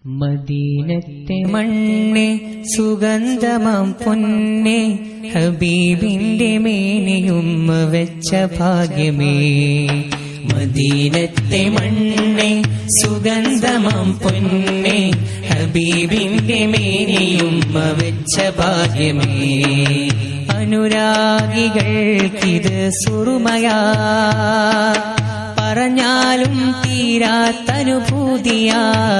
മദീനത്തെ മണ്ണെ സുഗന്ധമാം പൊന്നെ ഹബീബിന്റെ മേനയുമ്മ വെച്ച ഭാഗ്യമേ മദീനത്തെ മണ്ണെ സുഗന്ധമാം പൊന്നെ ഹബീബിന്റെ മേനയുമ്മ വെച്ച ഭാഗ്യമേ അനുരാഗികൾക്കിത് സുറുമയാ പറഞ്ഞാലും തീരാത്തനുഭൂതിയാ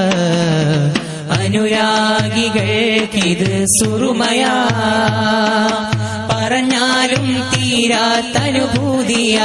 അനുരാഗികൾക്കിത് സുറുമയാ പറഞ്ഞാലും തീരാത്തനുഭൂതിയാ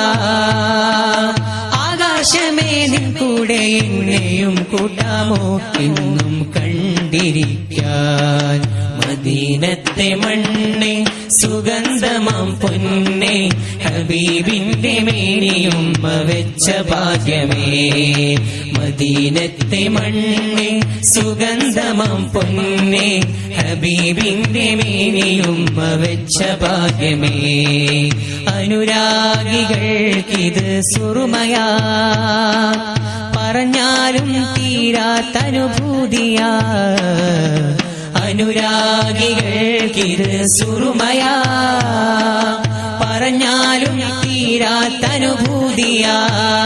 ആകാശമേ നിൻ കൂടെ എന്നെയും കൂട്ടാമോ എന്നും കണ്ടിരിക്കാൻ മദീനത്തെ മണ്ണെ സുഗന്ധമാം പൊന്നെ ഹബീബിന്റെ മേനിയും വെച്ച ഭാഗ്യമേ മദീനത്തെ മണ്ണെ സുഗന്ധമാം പൊന്നെ ഹബീബിന്റെ മേനിയും വെച്ച ഭാഗ്യമേ അനുരാഗികൾക്കിത് സുറുമയാ പറഞ്ഞാലും തീരാത്തനുഭൂതിയാ അനുരാഗികൾക്കിത് സുറുമയാ പറഞ്ഞാലും തീരാത്തനുഭൂതിയാ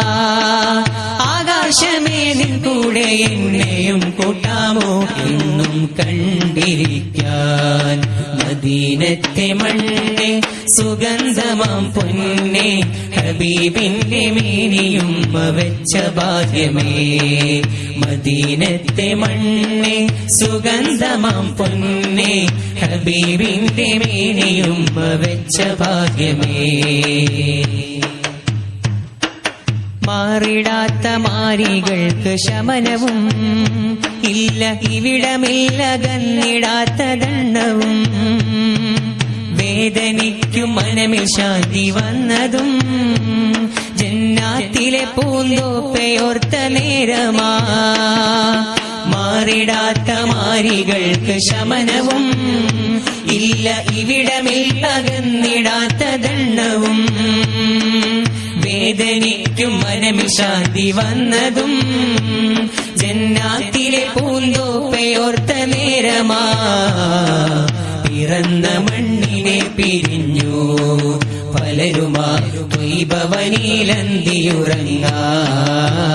ആകാശമേ നിൻ കൂടെ എന്നെയും കൂട്ടാമോ എന്നും കണ്ടിരിക്കാൻ മദീനത്തെ മണ്ണെ സുഗന്ധമാം പൊന്നെ ഹബീബിന്റെ മേനിയും വെച്ച ഭാഗ്യമേ മദീനത്തെ മണ്ണെ സുഗന്ധമാം പൊന്നെ ഹബീബിന്റെ മേനിയും വെച്ച ഭാഗ്യമേ മാറിടാത്ത മാരികൾക്ക് ശമനവും ഇല്ല ഇവിടമില്ല ഗന്നിടാത്ത ദണ്ണവും വേദനിക്കും മനമിൽ ശാന്തി വന്നതും ജന്നാത്തിലെ പൂന്തോപ്പയോർത്ത നേരമാ മാറിടാത്ത മാരികൾക്ക് ശമനവും ഇല്ല ഇവിടമില്ല ഗന്നിടാത്ത ദണ്ണവും വേദനിക്കും മനമിൽ ശാന്തി വന്നതും ജന്നാത്തിലെ പൂന്തോപ്പയോർത്ത നേരമാ പിറന്ന മണ്ണിനെ പിരിഞ്ഞു പലരുമാ വൈഭവനിലന്തിയുറങ്ങാ